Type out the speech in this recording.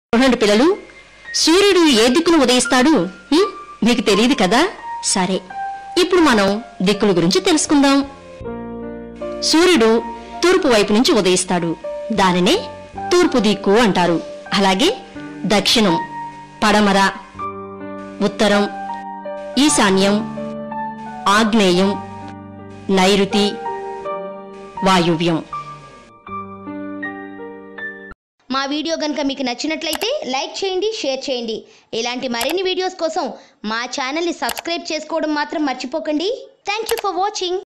చూడండి పిల్లలు సూర్యుడు ఏ దిక్కును ఉదయిస్తాడు హ్మ్? మీకు తెలియదు కదా సరే ఇప్పుడు మనం దిక్కుల గురించి తెలుసుకుందాం సూర్యుడు తూర్పు వైపు నుంచి ఉదయిస్తాడు దానినే తూర్పు దిక్కు అంటారు అలాగే దక్షిణం పడమర ఉత్తరం ఈశాన్యం ఆగ్నేయం నైరుతి వాయువ్యం మా వీడియో కనుక మీకు నచ్చినట్లయితే లైక్ చేయండి షేర్ చేయండి ఇలాంటి మరిన్ని వీడియోస్ కోసం మా ఛానల్ని సబ్స్క్రైబ్ చేసుకోవడం మాత్రం మర్చిపోకండి థ్యాంక్ యూ ఫర్ వాచింగ్